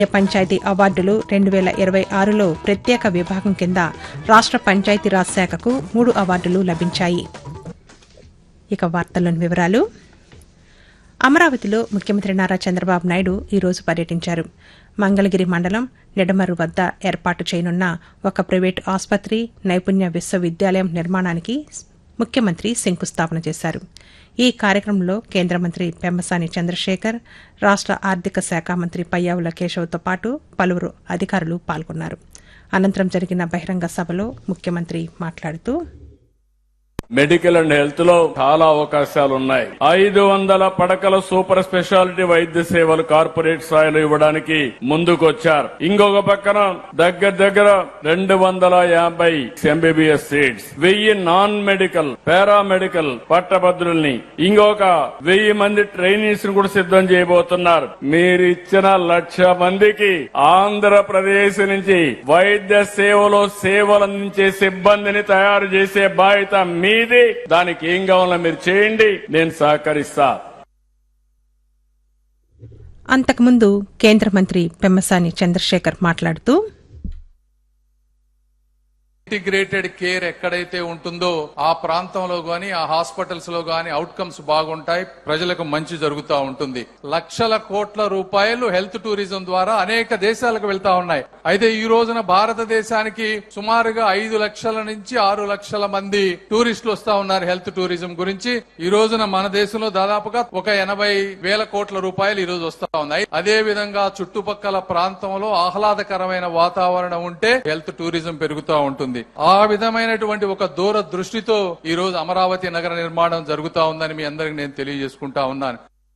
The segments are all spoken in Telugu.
పంచాయతీ అవార్డులు రెండు వేల ఇరవై ఆరులో ప్రత్యేక విభాగం కింద రాష్ట్ర పంచాయతీరాజ్ శాఖకు మూడు అవార్డులు లభించాయి ఇక వార్తల్లోని వివరాలు అమరావతిలో ముఖ్యమంత్రి నారా చంద్రబాబు నాయుడు ఈరోజు పర్యటించారు మంగళగిరి మండలం నిడమర్రు వద్ద ఏర్పాటు చేయనున్న ఒక ప్రైవేటు ఆసుపత్రి నైపుణ్య విశ్వవిద్యాలయం నిర్మాణానికి ముఖ్యమంత్రి శంకుస్థాపన చేశారు ఈ కార్యక్రమంలో కేంద్ర మంత్రి పెమ్మసాని చంద్రశేఖర్ రాష్ట్ర ఆర్థిక శాఖ మంత్రి పయ్యావుల కేశవ్తో పాటు పలువురు అధికారులు పాల్గొన్నారు అనంతరం జరిగిన బహిరంగ సభలో ముఖ్యమంత్రి మాట్లాడుతూ మెడికల్ అండ్ హెల్త్ లో చాలా అవకాశాలు ఉన్నాయి ఐదు వందల పడకల సూపర్ స్పెషాలిటీ వైద్య సేవలు కార్పొరేట్ స్థాయిలో ఇవ్వడానికి ముందుకొచ్చారు ఇంకొక పక్కన దగ్గర దగ్గర రెండు వందల యాభై ఎంబీబీఎస్ సీట్స్ వెయ్యి నాన్ మెడికల్ పారామెడికల్ పట్టభద్రుల్ని ఇంకొక వెయ్యి మంది ట్రైనీస్ ని కూడా సిద్ధం చేయబోతున్నారు మీరు ఇచ్చిన లక్ష మందికి ఆంధ్రప్రదేశ్ నుంచి వైద్య సేవలో సేవలు అందించే సిబ్బందిని తయారు చేసే బాధ్యత మీది దానికి ఏం కావాలో మీరు చేయండి నేను సహకరిస్తా అంతకుముందు కేంద్ర మంత్రి పెమ్మసాని చంద్రశేఖర్ మాట్లాడుతూ ఇంటిగ్రేటెడ్ కేర్ ఎక్కడైతే ఉంటుందో ఆ ప్రాంతంలో గాని ఆ హాస్పిటల్స్ లో గాని అవుట్కమ్స్ బాగుంటాయి ప్రజలకు మంచి జరుగుతూ ఉంటుంది లక్షల కోట్ల రూపాయలు హెల్త్ టూరిజం ద్వారా అనేక దేశాలకు వెళ్తా ఉన్నాయి అయితే ఈ రోజున భారతదేశానికి సుమారుగా ఐదు లక్షల నుంచి ఆరు లక్షల మంది టూరిస్టులు వస్తా ఉన్నారు హెల్త్ టూరిజం గురించి ఈ రోజున మన దేశంలో దాదాపుగా ఒక ఎనభై వేల కోట్ల రూపాయలు ఈ రోజు వస్తా ఉన్నాయి అదే విధంగా చుట్టుపక్కల ప్రాంతంలో ఆహ్లాదకరమైన వాతావరణం ఉంటే హెల్త్ టూరిజం పెరుగుతూ ఉంటుంది ఆ విధమైనటువంటి ఒక దూర దృష్టితో ఈ రోజు అమరావతి నగర నిర్మాణం జరుగుతా ఉందని మీ అందరికి నేను తెలియజేసుకుంటా ఉన్నాను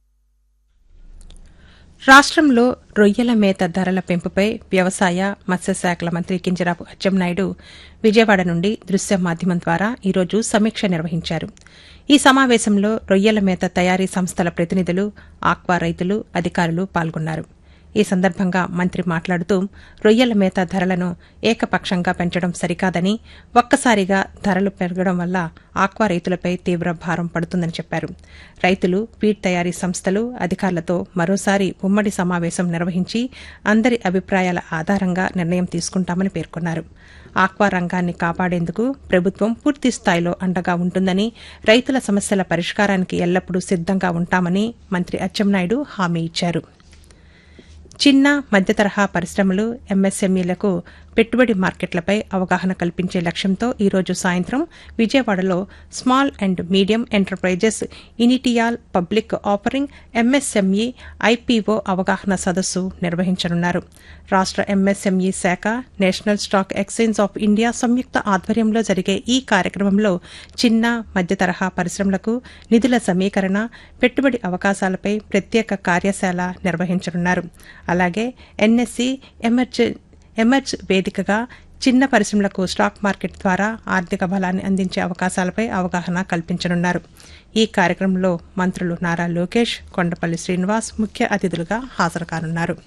రాష్ట్రంలో రొయ్యల మేత ధరల పెంపుపై వ్యవసాయ మత్స్యశాఖల మంత్రి కింజరాపు అచ్చెన్నాయుడు విజయవాడ నుండి దృశ్య మాధ్యమం ద్వారా ఈరోజు సమీక్ష నిర్వహించారు ఈ సమావేశంలో రొయ్యల మేత తయారీ సంస్థల ప్రతినిధులు ఆక్వా రైతులు అధికారులు పాల్గొన్నారు ఈ సందర్భంగా మంత్రి మాట్లాడుతూ రొయ్యల మేత ధరలను ఏకపక్షంగా పెంచడం సరికాదని ఒక్కసారిగా ధరలు పెరగడం వల్ల ఆక్వా రైతులపై తీవ్ర భారం పడుతుందని చెప్పారు రైతులు ఫీడ్ తయారీ సంస్థలు అధికారులతో మరోసారి ఉమ్మడి సమావేశం నిర్వహించి అందరి అభిప్రాయాల ఆధారంగా నిర్ణయం తీసుకుంటామని పేర్కొన్నారు ఆక్వా రంగాన్ని కాపాడేందుకు ప్రభుత్వం పూర్తి స్థాయిలో అండగా ఉంటుందని రైతుల సమస్యల పరిష్కారానికి ఎల్లప్పుడూ సిద్దంగా ఉంటామని మంత్రి అచ్చెన్నాయుడు హామీ ఇచ్చారు చిన్న మధ్య తరహా పరిశ్రమలు ఎంఎస్ఎంఈలకు పెట్టుబడి మార్కెట్లపై అవగాహన కల్పించే లక్ష్యంతో ఈరోజు సాయంత్రం విజయవాడలో small and medium enterprises initial public offering MSME IPO అవగాహన సదస్సు నిర్వహించనున్నారు రాష్ట్ర ఎంఎస్ఎంఈ శాఖ national stock exchange of India సంయుక్త ఆధ్వర్యంలో జరిగే ఈ కార్యక్రమంలో చిన్న మధ్య తరహా పరిశ్రమలకు నిధుల సమీకరణ పెట్టుబడి అవకాశాలపై ప్రత్యేక కార్యశాల నిర్వహించనున్నారు అలాగే ఎన్ఎస్సి ఎమర్జ ఎమర్జ్ వేదికగా చిన్న పరిశ్రమలకు స్టాక్ మార్కెట్ ద్వారా ఆర్థిక బలాన్ని అందించే అవకాశాలపై అవగాహన కల్పించనున్నారు ఈ కార్యక్రమంలో మంత్రులు నారా లోకేష్ కొండపల్లి శ్రీనివాస్ ముఖ్య అతిథులుగా హాజరు కానున్నారు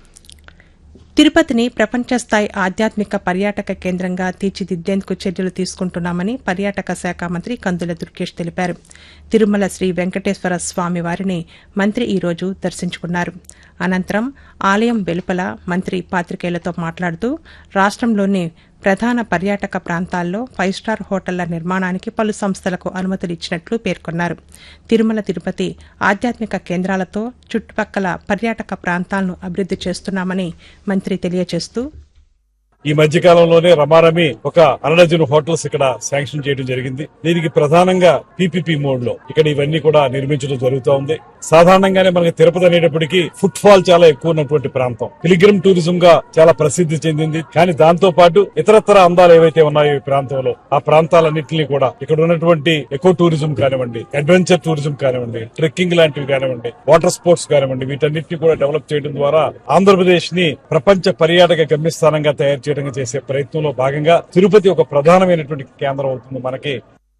తిరుపతిని ప్రపంచ స్థాయి ఆధ్యాత్మిక పర్యాటక కేంద్రంగా తీర్చిదిద్దేందుకు చర్యలు తీసుకుంటున్నామని పర్యాటక శాఖ మంత్రి కందుల దుర్గేష్ తెలిపారు తిరుమల శ్రీ వెంకటేశ్వర స్వామి వారిని మంత్రి ఈరోజు దర్శించుకున్నారు అనంతరం ఆలయం వెలుపల మంత్రి పాత్రికేయులతో మాట్లాడుతూ రాష్ట్రంలోని ప్రధాన పర్యాటక ప్రాంతాల్లో ఫైవ్ స్టార్ హోటళ్ల నిర్మాణానికి పలు సంస్థలకు అనుమతులు ఇచ్చినట్లు పేర్కొన్నారు తిరుమల తిరుపతి ఆధ్యాత్మిక కేంద్రాలతో చుట్టుపక్కల పర్యాటక ప్రాంతాలను అభివృద్ది చేస్తున్నామని మంత్రి తెలియజేస్తూ ఈ మధ్య కాలంలోనే రమారమి ఒక అరడజను హోటల్స్ ఇక్కడ శాంక్షన్ చేయడం జరిగింది దీనికి ప్రధానంగా పీపీపీ మోడ్ లో ఇక్కడ ఇవన్నీ కూడా నిర్మించడం జరుగుతూ ఉంది సాధారణంగానే మనకి తిరుపతి అనేటప్పటికీ ఫుట్ ఫాల్ చాలా ఎక్కువ ఉన్నటువంటి ప్రాంతం పిలిగ్రిమ్ టూరిజం గా చాలా ప్రసిద్ధి చెందింది కానీ దాంతో పాటు ఇతరత్ర అందాలు ఏవైతే ఉన్నాయో ఈ ప్రాంతంలో ఆ ప్రాంతాలన్నింటినీ కూడా ఇక్కడ ఉన్నటువంటి ఎకో టూరిజం కానివ్వండి అడ్వెంచర్ టూరిజం కానివ్వండి ట్రెక్కింగ్ లాంటివి కానివ్వండి వాటర్ స్పోర్ట్స్ కానివ్వండి వీటన్నిటిని కూడా డెవలప్ చేయడం ద్వారా ఆంధ్రప్రదేశ్ ని ప్రపంచ పర్యాటక గమ్యస్థానంగా తయారు చేయడం చేసే ప్రయత్నంలో భాగంగా తిరుపతి ఒక ప్రధానమైనటువంటి కేంద్రం అవుతుంది మనకి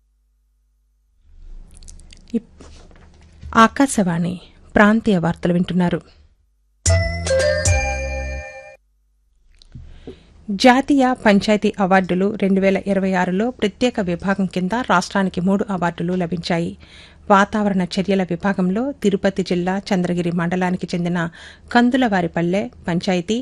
ఆకాశవాణి ప్రాంతీయ వార్తలు వింటున్నారు జాతీయ పంచాయతీ అవార్డులు రెండు వేల ఇరవై ఆరులో ప్రత్యేక విభాగం కింద రాష్ట్రానికి మూడు అవార్డులు లభించాయి వాతావరణ చర్యల విభాగంలో తిరుపతి జిల్లా చంద్రగిరి మండలానికి చెందిన కందులవారిపల్లె పంచాయతీ